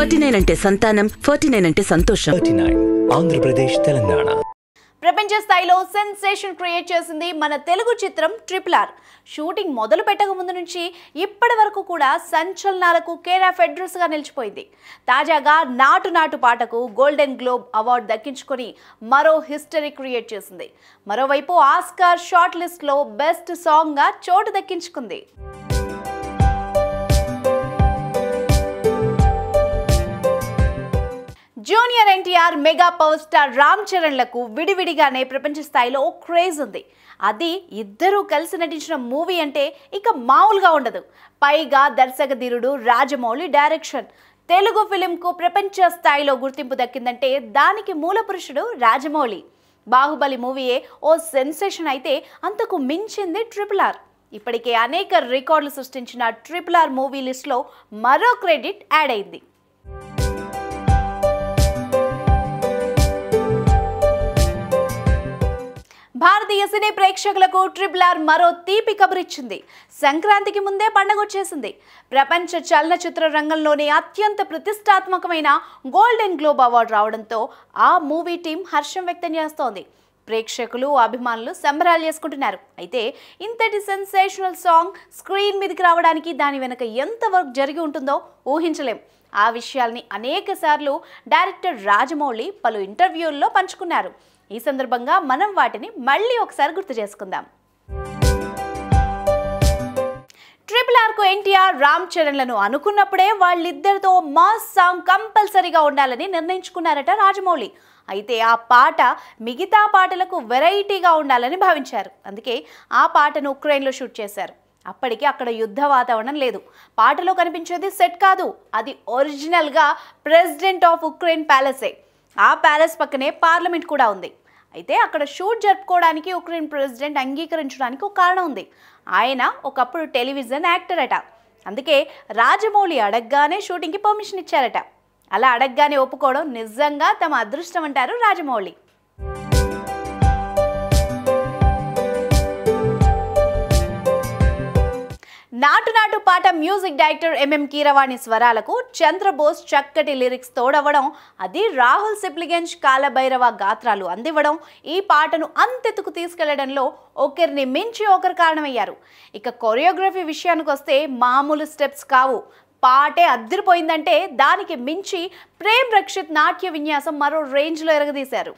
forty nine అంటే సంతానం forty nine అంటే సంతోషం థర్టీ నైన్ ఆంధ్రప్రదేశ్ తెలంగాణ ప్రపంచ స్థాయిలో సెన్సేషన్ క్రియేట్ చేసింది మన తెలుగు చిత్రం ట్రిపుల్ ఆర్ షూటింగ్ మొదలు పెట్టక ముందు నుంచి ఇప్పటి వరకు కూడా సంచలనాలకు కేర్ ఆఫ్ అడ్రస్ గా నిలిచిపోయింది తాజాగా నాటు నాటు పాటకు గోల్డెన్ గ్లోబ్ అవార్డు దక్కించుకొని మరో హిస్టరీ క్రియేట్ చేసింది మరోవైపు ఆస్కార్ షార్ట్ లిస్ట్ లో బెస్ట్ సాంగ్ గా చోటు దక్కించుకుంది junior NTR mega power star Ram చరణ్లకు విడివిడిగానే ప్రపంచ స్థాయిలో ఓ క్రేజ్ ఉంది అది ఇద్దరూ కలిసి నటించిన మూవీ అంటే ఇక మామూలుగా ఉండదు పైగా దర్శక ధీరుడు రాజమౌళి డైరెక్షన్ తెలుగు ఫిలింకు ప్రపంచ స్థాయిలో గుర్తింపు దక్కిందంటే దానికి మూల పురుషుడు రాజమౌళి బాహుబలి మూవీయే ఓ సెన్సేషన్ అయితే అంతకు మించింది ట్రిపుల్ ఆర్ ఇప్పటికే అనేక రికార్డులు సృష్టించిన ట్రిపుల్ ఆర్ మూవీ లిస్ట్లో మరో క్రెడిట్ యాడ్ అయింది భారతీయ సినీ ప్రేక్షకులకు ట్రిపుల్ ఆర్ మరో తీపి కబురిచ్చింది సంక్రాంతికి ముందే పండగ వచ్చేసింది ప్రపంచ చలనచిత్ర రంగంలోనే అత్యంత ప్రతిష్టాత్మకమైన గోల్డెన్ గ్లోబ్ అవార్డు రావడంతో ఆ మూవీ టీం హర్షం వ్యక్తం చేస్తోంది ప్రేక్షకులు అభిమానులు సంబరాలు చేసుకుంటున్నారు అయితే ఇంతటి సెన్సేషనల్ సాంగ్ స్క్రీన్ మీదకి రావడానికి దాని వెనుక ఎంత వర్క్ జరిగి ఉంటుందో ఊహించలేం ఆ విషయాల్ని అనేక సార్లు డైరెక్టర్ రాజమౌళి పలు ఇంటర్వ్యూల్లో పంచుకున్నారు ఈ సందర్భంగా మనం వాటిని మళ్ళీ ఒకసారి గుర్తు చేసుకుందాం ట్రిపుల్ ఆర్కు ఎన్టీఆర్ రామ్ చరణ్లను అనుకున్నప్పుడే వాళ్ళిద్దరితో మాస్ సాంగ్ కంపల్సరీగా ఉండాలని నిర్ణయించుకున్నారట రాజమౌళి అయితే ఆ పాట మిగతా పాటలకు వెరైటీగా ఉండాలని భావించారు అందుకే ఆ పాటను ఉక్రెయిన్లో షూట్ చేశారు అప్పటికి అక్కడ యుద్ధ వాతావరణం లేదు పాటలో కనిపించేది సెట్ కాదు అది ఒరిజినల్గా ప్రెసిడెంట్ ఆఫ్ ఉక్రెయిన్ ప్యాలెసే ఆ ప్యాలెస్ పక్కనే పార్లమెంట్ కూడా ఉంది అయితే అక్కడ షూట్ జరుపుకోవడానికి ఉక్రెయిన్ ప్రెసిడెంట్ అంగీకరించడానికి ఒక కారణం ఉంది ఆయన ఒకప్పుడు టెలివిజన్ యాక్టర్ అట అందుకే రాజమౌళి అడగగానే షూటింగ్కి పర్మిషన్ ఇచ్చారట అలా అడగగానే ఒప్పుకోవడం నిజంగా తమ అదృష్టం అంటారు రాజమౌళి నాటు నాటు పాట మ్యూజిక్ డైరెక్టర్ ఎంఎం కీరవాణి స్వరాలకు చంద్రబోస్ చక్కటి లిరిక్స్ తోడవడం అది రాహుల్ సిప్లిగంజ్ కాలభైరవ గాత్రాలు అందివ్వడం ఈ పాటను అంతెత్తుకు తీసుకెళ్లడంలో ఒకరిని మించి ఒకరు కారణమయ్యారు ఇక కొరియోగ్రఫీ విషయానికి వస్తే మామూలు స్టెప్స్ కావు పాటే అద్దరిపోయిందంటే దానికి మించి ప్రేమ్ రక్షిత్ నాట్య విన్యాసం మరో రేంజ్లో ఎరగదీశారు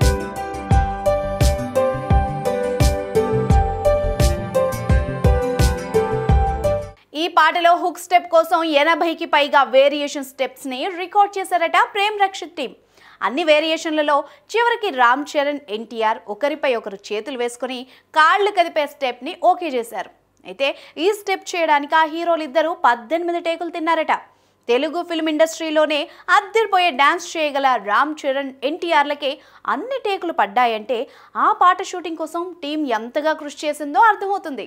ఈ పాటలో హుక్ స్టెప్ కోసం ఎనభైకి పైగా వేరియేషన్ స్టెప్స్ని రికార్డ్ చేశారట ప్రేమ్ రక్షిత్ టీం అన్ని వేరియేషన్లలో చివరికి రామ్ చరణ్ ఎన్టీఆర్ ఒకరిపై ఒకరు చేతులు వేసుకుని కాళ్ళు కదిపే స్టెప్ని ఓకే చేశారు అయితే ఈ స్టెప్ చేయడానికి ఆ హీరోలు ఇద్దరు పద్దెనిమిది టేకులు తిన్నారట తెలుగు ఫిల్మ్ ఇండస్ట్రీలోనే అద్దరిపోయే డ్యాన్స్ చేయగల రామ్ చరణ్ ఎన్టీఆర్లకే అన్ని టేకులు పడ్డాయంటే ఆ పాట షూటింగ్ కోసం టీం ఎంతగా కృషి చేసిందో అర్థమవుతుంది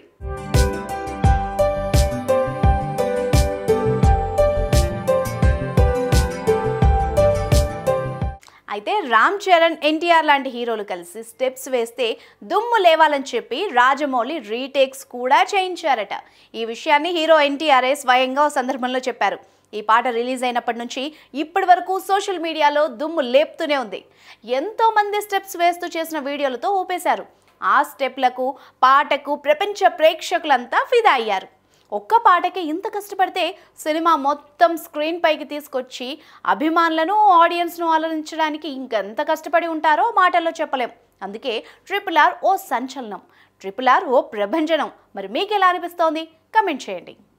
అయితే రామ్ చరణ్ ఎన్టీఆర్ లాంటి హీరోలు కలిసి స్టెప్స్ వేస్తే దుమ్ము లేవాలని చెప్పి రాజమౌళి రీటేక్స్ కూడా చేయించారట ఈ విషయాన్ని హీరో ఎన్టీఆర్ఏ స్వయంగా ఓ సందర్భంలో చెప్పారు ఈ పాట రిలీజ్ అయినప్పటి నుంచి ఇప్పటి వరకు సోషల్ మీడియాలో దుమ్ము లేపుతూనే ఉంది ఎంతో మంది స్టెప్స్ వేస్తూ చేసిన వీడియోలతో ఊపేశారు ఆ స్టెప్లకు పాటకు ప్రపంచ ప్రేక్షకులంతా ఫిదా అయ్యారు ఒక్క పాటకి ఇంత కష్టపడితే సినిమా మొత్తం స్క్రీన్ పైకి తీసుకొచ్చి అభిమానులను ఆడియన్స్ను అలరించడానికి ఇంకెంత కష్టపడి ఉంటారో మాటల్లో చెప్పలేం అందుకే ట్రిపుల్ ఆర్ ఓ సంచలనం ట్రిపుల్ ఆర్ ఓ ప్రభంజనం మరి మీకు ఎలా అనిపిస్తోంది కమెంట్ చేయండి